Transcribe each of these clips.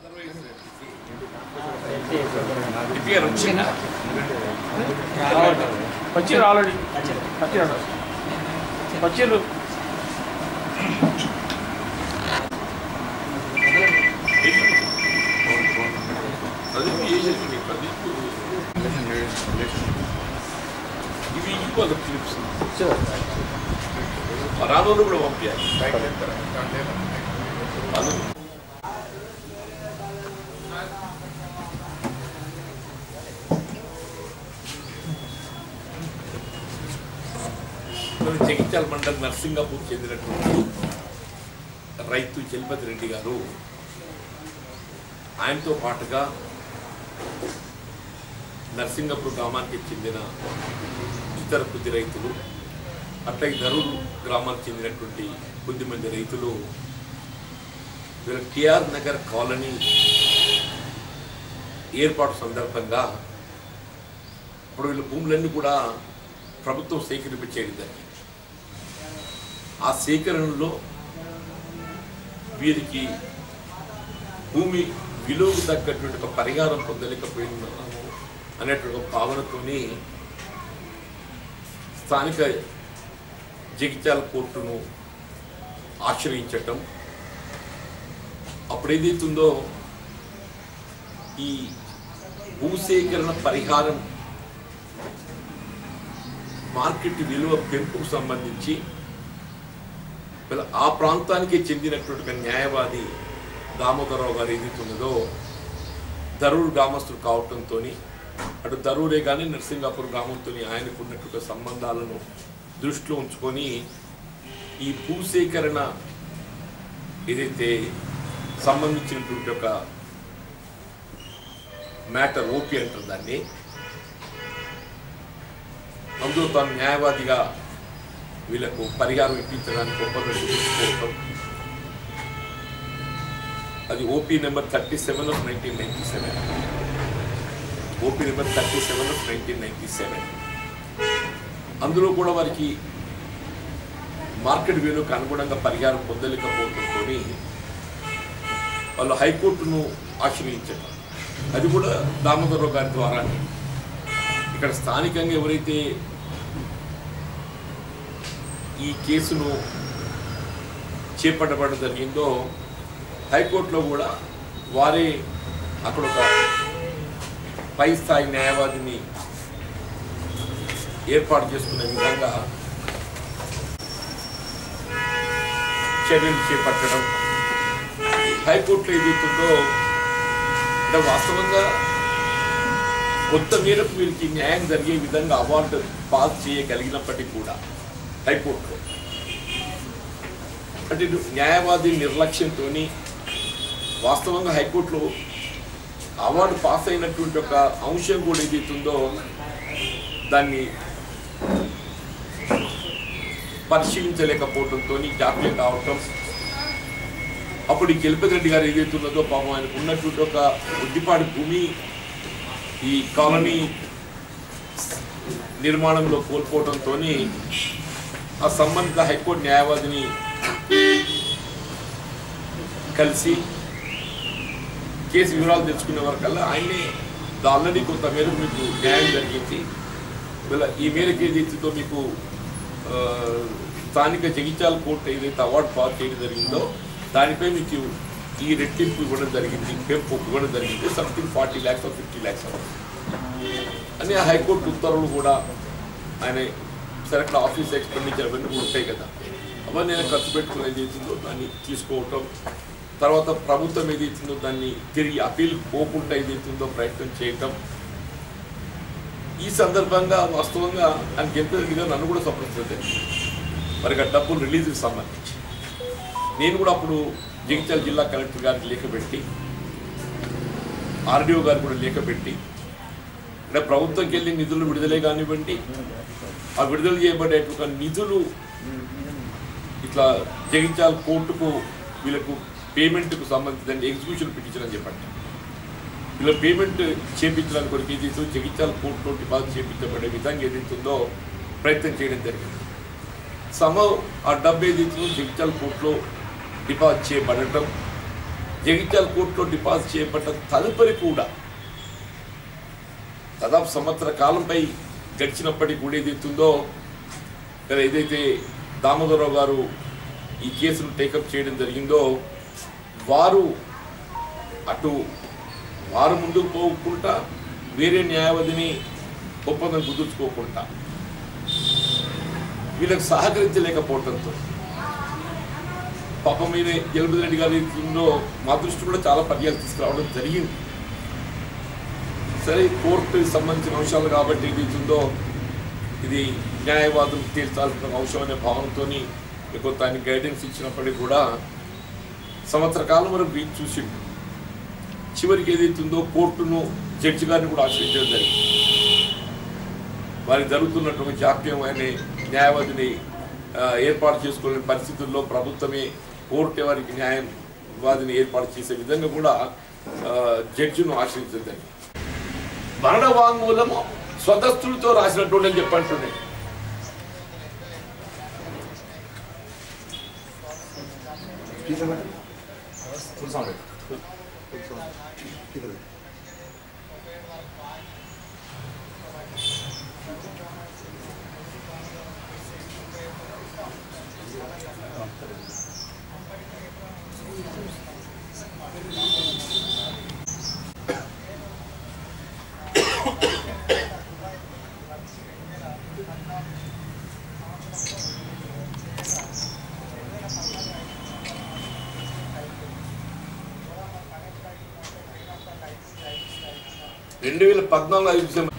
DPR వచ్చిందా వచ్చిర్రు already వచ్చిర్రు వచ్చిర్రు అది చేసేది మీకు అది ఇవి ఈక్వల్ క్లిప్స్ రానోళ్ళు కూడా పంపించాలి అది మరి జగిత్యాల మండలం నర్సింగాపూర్ చెందినటువంటి రైతు చలపతి రెడ్డి గారు ఆయనతో పాటుగా నర్సింగపూర్ గ్రామానికి చెందిన ఇతర కొద్ది రైతులు అట్లాగే ధరూరు గ్రామానికి చెందినటువంటి కొద్దిమంది రైతులు వీళ్ళ టిఆర్ నగర్ కాలనీ ఏర్పాటు సందర్భంగా ఇప్పుడు వీళ్ళ భూములన్నీ కూడా ప్రభుత్వం సేకరింపచేయడం జరిగింది ఆ సేకరణలో వీరికి భూమి విలువకు తగ్గటువంటి ఒక పరిహారం పొందలేకపోయినాము అనేటువంటి ఒక భావనతోని స్థానిక జగిత్యాల కోర్టును ఆశ్రయించటం అప్పుడు ఏదైతుందో ఈ భూసేకరణ పరిహారం మార్కెట్ విలువ పెంపుకు సంబంధించి వీళ్ళ ఆ ప్రాంతానికి చెందినటువంటి ఒక న్యాయవాది దామోదరరావు గారు ఏదైతున్నదో ధరూరు గ్రామస్తులు కావటంతో అటు ధరూరే కానీ నరసింగాపూర్ గ్రామంతో ఆయనకు ఉన్నటువంటి సంబంధాలను దృష్టిలో ఉంచుకొని ఈ భూసేకరణ ఏదైతే సంబంధించినటువంటి ఒక మ్యాటర్ ఓపీ అంటారు దాన్ని అందులో తాను న్యాయవాదిగా వీళ్ళకు పరిహారం ఇప్పించడానికి ఒప్పందం తీసుకోవటం అది OP number thirty seven of nineteen ninety seven OP number thirty seven of nineteen ninety seven అందులో కూడా వారికి మార్కెట్ విలువకు అనుగుణంగా పరిహారం పొందలేకపోవడంతో వాళ్ళు హైకోర్టును ఆశ్రయించారు అది కూడా దామోదరరావు గారి ద్వారానే ఇక్కడ స్థానికంగా ఎవరైతే ఈ కేసును చేపట్టబడడం జరిగిందో హైకోర్టులో కూడా వారే అక్కడ ఒక పై స్థాయి న్యాయవాదిని ఏర్పాటు చేసుకునే విధంగా చర్యలు చేపట్టడం హైకోర్టులో ఏదైతుందో అంటే వాస్తవంగా కొంత మేరకు వీరికి న్యాయం జరిగే విధంగా అవార్డు పాస్ చేయగలిగినప్పటికీ కూడా హైకోర్టులో అంటే ఇటు న్యాయవాది నిర్లక్ష్యంతో వాస్తవంగా హైకోర్టులో అవార్డు పాస్ అయినటువంటి ఒక అంశం కూడా ఏదైతుందో దాన్ని పరిశీలించలేకపోవడంతో జాప్యం కావటం అప్పుడు ఈ గెలిపతి రెడ్డి గారు ఏదైతున్నదో పాపం ఆయనకు ఉన్నటువంటి ఒక ఉద్దిపాటి భూమి ఈ కాలనీ నిర్మాణంలో కోల్పోవడంతో ఆ సంబంధిత హైకోర్టు న్యాయవాదిని కలిసి కేసు వివరాలు తెచ్చుకునే వరకల్లా ఆయన్ని ఆల్రెడీ కొంత మేరకు మీకు న్యాయం జరిగింది వీళ్ళ ఈ మేరకు ఏదైతుందో మీకు ఆ, స్థానిక జగిత్యాల కోర్టు ఏదైతే అవార్డు పాస్ చేయడం జరిగిందో దానిపై మీకు ఈ రెట్టింపు ఇవ్వడం జరిగింది పెంపు ఇవ్వడం జరిగింది something forty lakhs fifty lakhs అని ఆ హైకోర్టు ఉత్తర్వులు కూడా ఆయన సరే అక్కడ ఆఫీస్ ఎక్స్పెండిచర్ అవన్నీ కూడా ఉంటాయి కదా అవన్నీ నేను ఖర్చు పెట్టుకుని ఏది అవుతుందో దాన్ని తీసుకోవటం తర్వాత ప్రభుత్వం ఏది అవుతుందో దాన్ని తిరిగి అప్పీల్ పోకుండా ఏది అవుతుందో ప్రయత్నం చేయటం ఈ సందర్భంగా వాస్తవంగా ఆయన గెలిపేదిగా నన్ను కూడా సంప్రదించలేదు మరి ఆ డబ్బులు రిలీజ్కి సంబంధించి నేను కూడా అప్పుడు జగిత్యాల జిల్లా కలెక్టర్ గారికి లేఖ పెట్టి ఆర్డీఓ గారికి కూడా లేఖ పెట్టి అంటే ప్రభుత్వంకి వెళ్ళి నిధులు విడుదలే కానివ్వండి ఆ విడుదల చేయబడేటువంటి నిధులు ఇట్లా జగించాల కోర్టుకు వీళ్ళకు పేమెంట్కు సంబంధించిన ఎగ్జిక్యూషన్ పిటిషన్ అని చెప్పండి వీళ్ళ పేమెంట్ చేపించడానికి కొరకు ఏదైతే జగిత్యాల కోర్టులో డిపాజిట్ చేపించబడే విధంగా ఏదైతుందో ప్రయత్నం చేయడం జరిగింది సమ ఆ డబ్బు ఏదైతుందో జగిత్యాల కోర్టులో డిపాజిట్ చేయబడటం జగిత్యాల కోర్టులో డిపాజిట్ చేయబడ్డ తదుపరి కూడా దాదాపు సంవత్సర కాలంపై గడిచినప్పటికీ కూడా ఏదైతుందో ఇక్కడ ఏదైతే దామోదరరావు గారు ఈ కేసును టేకప్ చేయడం జరిగిందో వారు అటు వారు ముందుకు పోకుండా వేరే న్యాయవాదిని ఒప్పందం కుదుర్చుకోకుండా వీళ్ళకి సహకరించలేకపోవడంతో పాపం మీద జగన్ రెడ్డి గారి దీనిలో మా దృష్టి కూడా చాలా పర్యాలు తీసుకురావడం జరిగింది సరే కోర్టుకి సంబంధించిన అంశాలు కాబట్టి ఇది ఉందో ఇది న్యాయవాదులు తీర్చాల్సిన అంశం అనే భావనతో కొంత ఆయన గైడెన్స్ ఇచ్చినప్పటికీ కూడా సంవత్సర కాలం వరకు వీలు చూసిండు చివరికి ఏదైతుందో కోర్టును జడ్జి గారిని కూడా ఆశ్రయించడం జరిగింది వారికి జరుగుతున్నటువంటి జాప్యం అనే న్యాయవాదిని ఆ, ఏర్పాటు చేసుకోలేని పరిస్థితుల్లో ప్రభుత్వమే కోర్టు వారికి న్యాయం వాదిని ఏర్పాటు చేసే విధంగా కూడా ఆ, జడ్జిను ఆశ్రయించడం జరిగింది మరణ వాంగ్మూలము స్వతస్థులతో రాసినటువంటి అని చెప్పంటున్నాయి రెండు వేల పద్నాలుగు ఐదు డిసెంబర్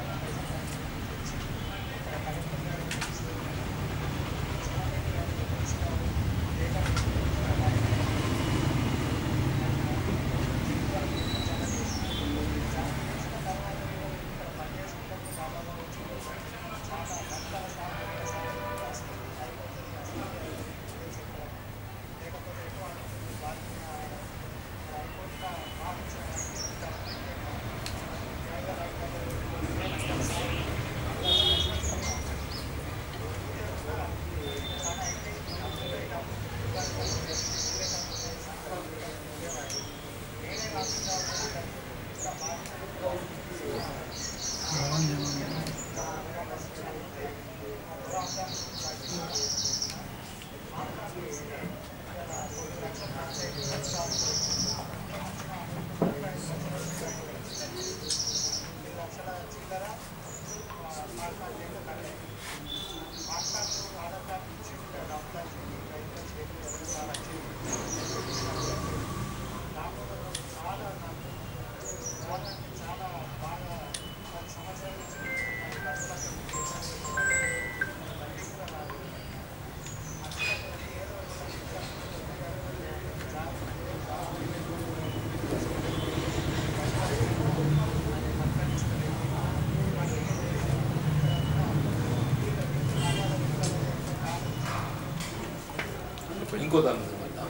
ఇంకో దాని మీద మళ్ళా.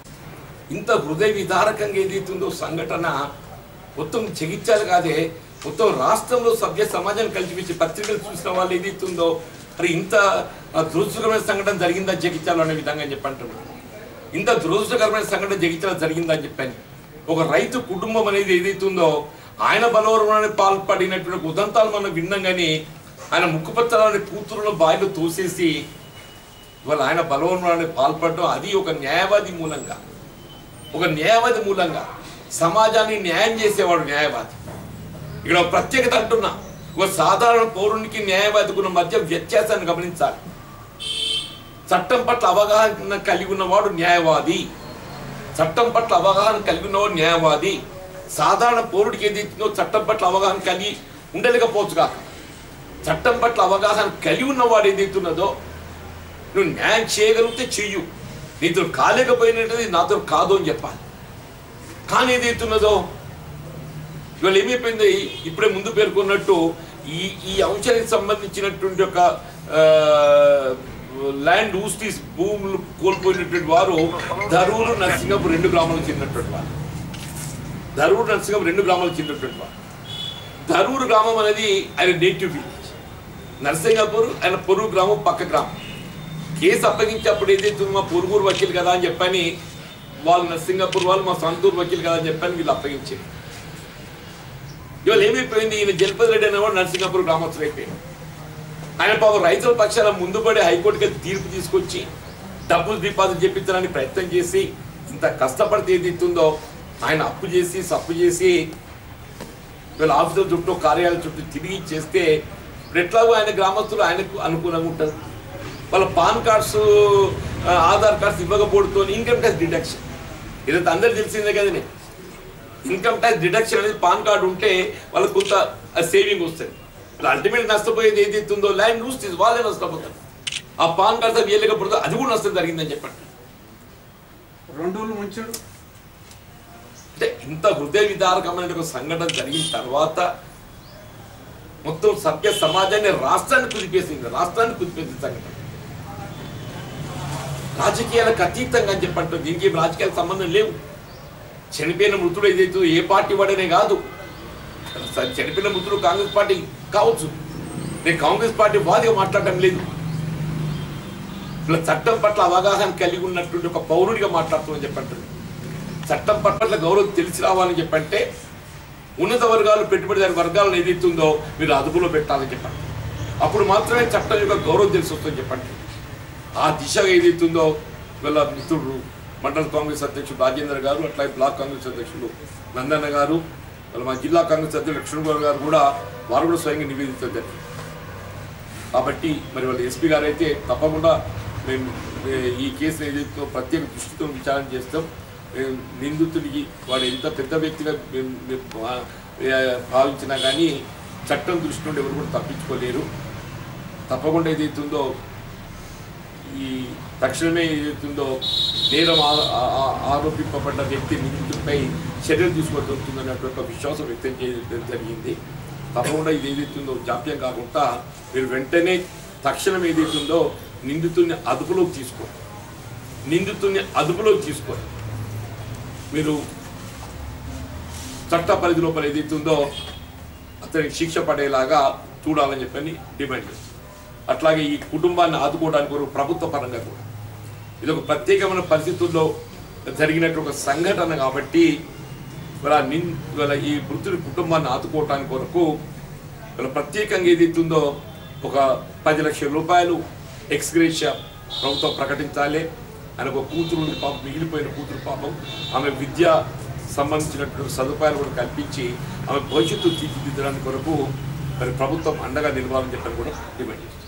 ఇంత హృదయ విదారకంగా ఏదైతుందో సంఘటన మొత్తం చెగిచ్చాలి కాదే మొత్తం రాష్ట్రంలో సభ్య సమాజం కల్పించే పత్రికలు చూసిన వాళ్ళు ఏదైతుందో మరి ఇంత ఆ, దురదృష్టకరమైన సంఘటన జరిగిందా జగిత్యాలు అనే విధంగా చెప్పి అంటున్నాను ఇంత దురదృష్టకరమైన సంఘటన జగిత్యాల జరిగిందా అని చెప్పాను ఒక రైతు కుటుంబం అనేది ఏదైతుందో ఆయన బలవరమానికి పాల్పడినటువంటి ఉదంతాలు మనం విన్నాం కానీ ఆయన ముక్కుపత్రాలని కూతురులో బాయిలో తోసేసి ఇవాళ ఆయన బలవన్మరణానికి పాల్పడడం అది ఒక న్యాయవాది మూలంగా ఒక న్యాయవాది మూలంగా సమాజాన్ని న్యాయం చేసేవాడు న్యాయవాది ఇక్కడ ఒక ప్రత్యేకత అంటున్నా ఒక సాధారణ పౌరునికి న్యాయవాదికి ఉన్న మధ్య వ్యత్యాసాన్ని గమనించాలి చట్టం పట్ల అవగాహన కలిగి ఉన్నవాడు న్యాయవాది చట్టం పట్ల అవగాహన కలిగి ఉన్నవాడు న్యాయవాది సాధారణ పౌరుడికి ఏది ఇచ్చిందో చట్టం పట్ల అవగాహన కలిగి ఉండలేకపోవచ్చు కాక చట్టం పట్ల అవగాహన కలిగి ఉన్నవాడు ఏదైతున్నదో నువ్వు న్యాయం చేయగలిగితే చెయ్యు నీతో కాలేకపోయినది నాతో కాదు అని చెప్పాలి కానీ ఏదైతున్నదో ఇవాళ ఏమైపోయింది ఇప్పుడే ముందు పేర్కొన్నట్టు ఈ ఈ అంశానికి సంబంధించినటువంటి ఒక ల్యాండ్ ఊస్టీస్ భూములు కోల్పోయినటువంటి వారు ధరూరు నరసింగపు రెండు గ్రామాలకు చెందినటువంటి వారు ధరూరు నరసింగపు రెండు గ్రామాలకు చెందినటువంటి వారు ధరూరు గ్రామం అనేది ఆయన నేటివ్ విలేజ్ నరసింగపూర్ ఆయన పొరుగు గ్రామం పక్క గ్రామం కేసు అప్పగించి అప్పుడు ఏదైతే మా పొరుగురు వకీలు కదా అని చెప్పని వాళ్ళు సింగపూర్ వాళ్ళు మా సొంతూరు వకీల్ కదా అని చెప్పని వీళ్ళు అప్పగించారు ఇవాళ ఏమైపోయింది ఈయన జలపతి రెడ్డి అనేవాడు నరసింగపూర్ గ్రామస్తులు అయిపోయింది ఆయన పాపం రైతుల పక్షాల ముందుపడి హైకోర్టుకి వెళ్ళి తీర్పు తీసుకొచ్చి డబ్బులు డిపాజిట్ చేపించడానికి ప్రయత్నం చేసి ఇంత కష్టపడితే ఏది ఇస్తుందో ఆయన అప్పు చేసి సప్పు చేసి వీళ్ళ ఆఫీసుల చుట్టూ కార్యాలయం చుట్టూ తిరిగి చేస్తే ఇప్పుడు ఎట్లాగో ఆయన గ్రామస్తులు ఆయనకు అనుకూలంగా ఉంటారు వాళ్ళ పాన్ కార్డ్స్ ఆ, ఆధార్ కార్డ్స్ ఇవ్వకపోవడంతో ఇన్కమ్ ట్యాక్స్ డిడక్షన్ ఇదంతా అందరికి తెలిసిందే కదనే ఇన్కమ్ ట్యాక్స్ డిడక్షన్ అనేది పాన్ కార్డు ఉంటే వాళ్ళకు కొంత సేవింగ్ వస్తుంది అల్టిమేట్ నష్టపోయేది ఏదైతే ఉందో ల్యాండ్ యూస్ తీసి వాళ్ళే నష్టపోతారు ఆ పాన్ కార్డు వేయలేకపోతే అది కూడా నష్టం జరిగిందని చెప్పండి రెండు రోజులు ముంచాడు అంటే ఇంత హృదయ విదారకమైన ఒక సంఘటన జరిగిన తర్వాత మొత్తం సభ్య సమాజాన్ని రాష్ట్రాన్ని కుదిపేసింది రాష్ట్రాన్ని కుదిపేసింది సంఘటన రాజకీయాలకు అతీతంగా అని చెప్పంటారు దీనికి ఏం రాజకీయాలకు సంబంధం లేవు చనిపోయిన మృతుడు ఏదైతే ఏ పార్టీ వాడనే కాదు స- చనిపోయిన మృతుడు కాంగ్రెస్ పార్టీ కావచ్చు నేను కాంగ్రెస్ పార్టీ వాదిగా మాట్లాడటం లేదు ఇలా చట్టం పట్ల అవగాహన కలిగి ఉన్నటువంటి ఒక పౌరుడిగా మాట్లాడుతున్నాను చెప్పంటారు చట్టం పట్ల గౌరవం తెలిసి రావాలని చెప్పంటే ఉన్నత వర్గాలు పెట్టుబడిదారి వర్గాలను ఏదైతే ఉందో మీరు అదుపులో పెట్టాలని చెప్పండి అప్పుడు మాత్రమే చట్టం యొక్క గౌరవం తెలిసి వస్తుందని చెప్పండి ఆ దిశగా ఏదైతే ఉందో వీళ్ళ మిత్రుడు మండల కాంగ్రెస్ అధ్యక్షుడు రాజేందర్ గారు అట్లాగే బ్లాక్ కాంగ్రెస్ అధ్యక్షుడు నందన్న గారు వాళ్ళ మా జిల్లా కాంగ్రెస్ అధ్యక్షుడు లక్ష్మణ్ గారు కూడా వారు కూడా స్వయంగా నివేదించడం జరిగింది కాబట్టి మరి వాళ్ళ ఎస్పీ గారు అయితే తప్పకుండా మేము ఏ, ఈ కేసు ఏదైతే ప్రత్యేక దృష్టితో విచారణ చేస్తాం మేము నిందితుడికి వాడు ఎంత పెద్ద వ్యక్తిగా మేము మేము భా- ఏ, భావించినా కానీ చట్టం దృష్టి నుండి ఎవరు కూడా తప్పించుకోలేరు తప్పకుండా ఏదైతుందో ఈ తక్షణమే ఏదైతుందో నేరం ఆ- ఆ- ఆ- ఆరోపింపబడ్డ వ్యక్తి నిందితుడిపై చర్యలు తీసుకోబడుతుందన్నటువంటి ఒక విశ్వాసం వ్యక్తం చేయడం జరిగింది తప్పకుండా ఇది ఏదైతుందో జాప్యం కాకుండా మీరు వెంటనే తక్షణం ఏదైతుందో నిందితుడిని అదుపులోకి తీసుకో నిందితుడిని అదుపులోకి తీసుకో మీరు చట్ట పరిధి లోపల ఏదైతే ఉందో అతనికి శిక్ష పడేలాగా చూడాలని చెప్పని డిమాండ్ చేస్తాం అట్లాగే ఈ కుటుంబాన్ని ఆదుకోవడానికి కొరకు ప్రభుత్వ పరంగా కూడా ఇది ఒక ప్రత్యేకమైన పరిస్థితుల్లో జరిగినట్టు ఒక సంఘటన కాబట్టి ఇవాళ నిన్ ఇవాళ ఈ మృతుడి కుటుంబాన్ని ఆదుకోవటానికి కొరకు ఇవాళ ప్రత్యేకంగా ఏదైతే ఉందో ఒక పది లక్షల రూపాయలు ఎక్స్గ్రేషియా ప్రభుత్వం ప్రకటించాలి ఆయన ఒక కూతురు ఉంది పాపం మిగిలిపోయిన కూతురు పాపం ఆమె విద్య సంబంధించినటువంటి సదుపాయాలు కూడా కల్పించి ఆమె భవిష్యత్తు తీర్చిదిద్దడానికి కొరకు మరి ప్రభుత్వం అండగా నిలవాలని చెప్పని కూడా డిమాండ్ చేస్తుంది